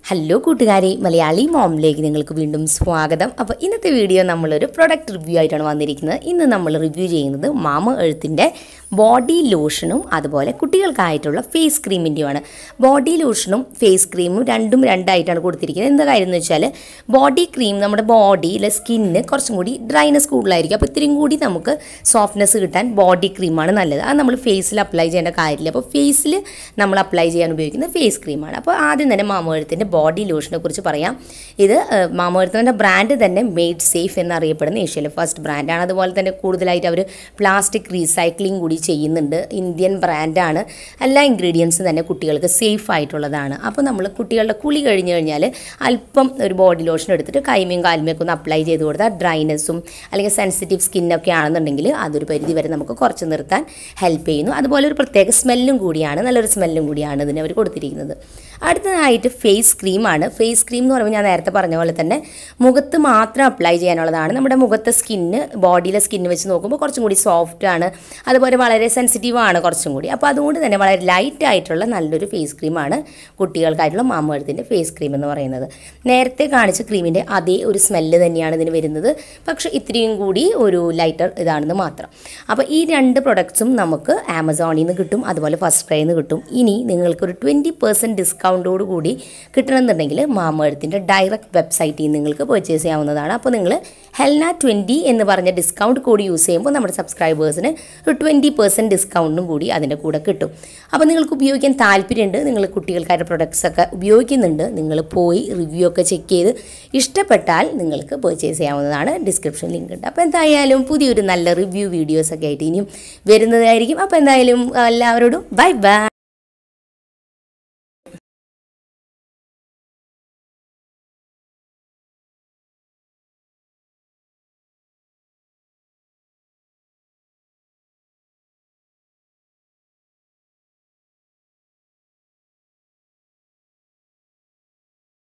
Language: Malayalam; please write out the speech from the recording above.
ഹലോ കൂട്ടുകാരി മലയാളി മോമിലേക്ക് നിങ്ങൾക്ക് വീണ്ടും സ്വാഗതം അപ്പോൾ ഇന്നത്തെ വീഡിയോ നമ്മളൊരു പ്രൊഡക്റ്റ് റിവ്യൂ ആയിട്ടാണ് വന്നിരിക്കുന്നത് ഇന്ന് നമ്മൾ റിവ്യൂ ചെയ്യുന്നത് മാമ എഴുത്തിൻ്റെ ബോഡി ലോഷനും അതുപോലെ കുട്ടികൾക്കായിട്ടുള്ള ഫേസ് ക്രീമിൻ്റെയുമാണ് ബോഡി ലോഷനും ഫേസ് ക്രീമും രണ്ടും രണ്ടായിട്ടാണ് കൊടുത്തിരിക്കുന്നത് എന്താ കാര്യം എന്ന് വെച്ചാൽ ബോഡി ക്രീം നമ്മുടെ ബോഡിയിലെ സ്കിന്നിന് കുറച്ചും കൂടി ഡ്രൈനെസ് കൂടുതലായിരിക്കും അപ്പോൾ ഇത്രയും കൂടി നമുക്ക് സോഫ്റ്റ്നെസ് കിട്ടാൻ ബോഡി ക്രീമാണ് നല്ലത് അത് നമ്മൾ ഫേസിൽ അപ്ലൈ ചെയ്യേണ്ട കാര്യമില്ല അപ്പോൾ ഫേസിൽ നമ്മൾ അപ്ലൈ ചെയ്യാൻ ഉപയോഗിക്കുന്ന ഫേസ് ക്രീമാണ് അപ്പോൾ ആദ്യം തന്നെ മാമോഴത്തിൻ്റെ ബോഡി ലോഷനെ കുറിച്ച് പറയാം ഇത് മാമോഴത്തിൻ്റെ ബ്രാൻഡ് തന്നെ മെയ്ഡ് സേഫ് എന്നറിയപ്പെടുന്ന ഏഷ്യയിലെ ഫസ്റ്റ് ബ്രാൻഡാണ് അതുപോലെ തന്നെ കൂടുതലായിട്ട് അവർ പ്ലാസ്റ്റിക് റീസൈക്ലിംഗ് കൂടി ചെയ്യുന്നുണ്ട് ഇന്ത്യൻ ബ്രാൻഡാണ് എല്ലാ ഇൻഗ്രീഡിയൻസും തന്നെ കുട്ടികൾക്ക് സേഫ് ആയിട്ടുള്ളതാണ് അപ്പോൾ നമ്മൾ കുട്ടികളുടെ കുളി കഴിഞ്ഞ് കഴിഞ്ഞാൽ അല്പം ഒരു ബോഡി ലോഷൻ എടുത്തിട്ട് കൈമയും കാൽമയൊക്കെ ഒന്ന് അപ്ലൈ ചെയ്ത് കൊടുത്താൽ ഡ്രൈനെസ്സും അല്ലെങ്കിൽ സെൻസിറ്റീവ് സ്കിന്നൊക്കെ ആണെന്നുണ്ടെങ്കിൽ അതൊരു പരിധി വരെ നമുക്ക് കുറച്ച് നിർത്താൻ ഹെൽപ്പ് ചെയ്യുന്നു അതുപോലെ ഒരു പ്രത്യേക സ്മെല്ലും കൂടിയാണ് നല്ലൊരു സ്മെല്ലും കൂടിയാണ് ഇതിന് അവർ കൊടുത്തിരിക്കുന്നത് അടുത്തതായിട്ട് ഫേസ് ക്രീമാണ് ഫേസ് ക്രീം എന്ന് പറയുമ്പോൾ ഞാൻ നേരത്തെ പറഞ്ഞ പോലെ തന്നെ മുഖത്ത് മാത്രം അപ്ലൈ ചെയ്യാനുള്ളതാണ് നമ്മുടെ മുഖത്തെ സ്കിന്ന് ബോഡിയിലെ സ്കിന്ന് വെച്ച് നോക്കുമ്പോൾ കുറച്ചും കൂടി സോഫ്റ്റ് ആണ് അതുപോലെ വളരെ സെൻസിറ്റീവ് ആണ് കുറച്ചും കൂടി അപ്പോൾ അതുകൊണ്ട് തന്നെ വളരെ ലൈറ്റ് ആയിട്ടുള്ള നല്ലൊരു ഫേസ് ക്രീമാണ് കുട്ടികൾക്കായിട്ടുള്ള മാമഴത്തിൻ്റെ ഫേസ് ക്രീം എന്ന് പറയുന്നത് നേരത്തെ കാണിച്ച ക്രീമിൻ്റെ അതേ ഒരു സ്മെല്ല് തന്നെയാണ് ഇതിന് വരുന്നത് പക്ഷേ ഇത്രയും കൂടി ഒരു ലൈറ്റർ ഇതാണെന്ന് മാത്രം അപ്പോൾ ഈ രണ്ട് പ്രൊഡക്ട്സും നമുക്ക് ആമസോണിൽ നിന്ന് കിട്ടും അതുപോലെ ഫസ്റ്റ് ക്രൈയിൽ നിന്ന് കിട്ടും ഇനി നിങ്ങൾക്കൊരു ട്വൻറ്റി പെർസെൻറ്റ് ഡിസ്കൗണ്ടോട് കൂടി കിട്ടണമെന്നുണ്ടെങ്കിൽ മാമഴത്തിൻ്റെ ഡയറക്റ്റ് വെബ്സൈറ്റിൽ നിന്ന് നിങ്ങൾക്ക് പർച്ചേസ് ചെയ്യാവുന്നതാണ് അപ്പോൾ നിങ്ങൾ ഹെൽന ട്വൻറ്റി എന്ന് പറഞ്ഞ ഡിസ്കൗണ്ട് കോഡ് യൂസ് ചെയ്യുമ്പോൾ നമ്മുടെ സബ്സ്ക്രൈബേഴ്സിന് ഒരു ട്വൻറ്റി പെർസെൻറ്റ് ഡിസ്കൗണ്ടും കൂടി അതിൻ്റെ കൂടെ കിട്ടും അപ്പോൾ നിങ്ങൾക്ക് ഉപയോഗിക്കാൻ താല്പര്യമുണ്ട് നിങ്ങൾ കുട്ടികൾക്കാരുടെ പ്രൊഡക്ട്സ് ഒക്കെ ഉപയോഗിക്കുന്നുണ്ട് നിങ്ങൾ പോയി റിവ്യൂ ഒക്കെ ചെക്ക് ചെയ്ത് ഇഷ്ടപ്പെട്ടാൽ നിങ്ങൾക്ക് പർച്ചേസ് ചെയ്യാവുന്നതാണ് ഡിസ്ക്രിപ്ഷൻ ലിങ്ക് ഉണ്ട് അപ്പോൾ എന്തായാലും പുതിയൊരു നല്ല റിവ്യൂ വീഡിയോസ് ഒക്കെ ആയിട്ട് ഇനിയും വരുന്നതായിരിക്കും അപ്പോൾ എന്തായാലും എല്ലാവരോടും ബൈ ബൈ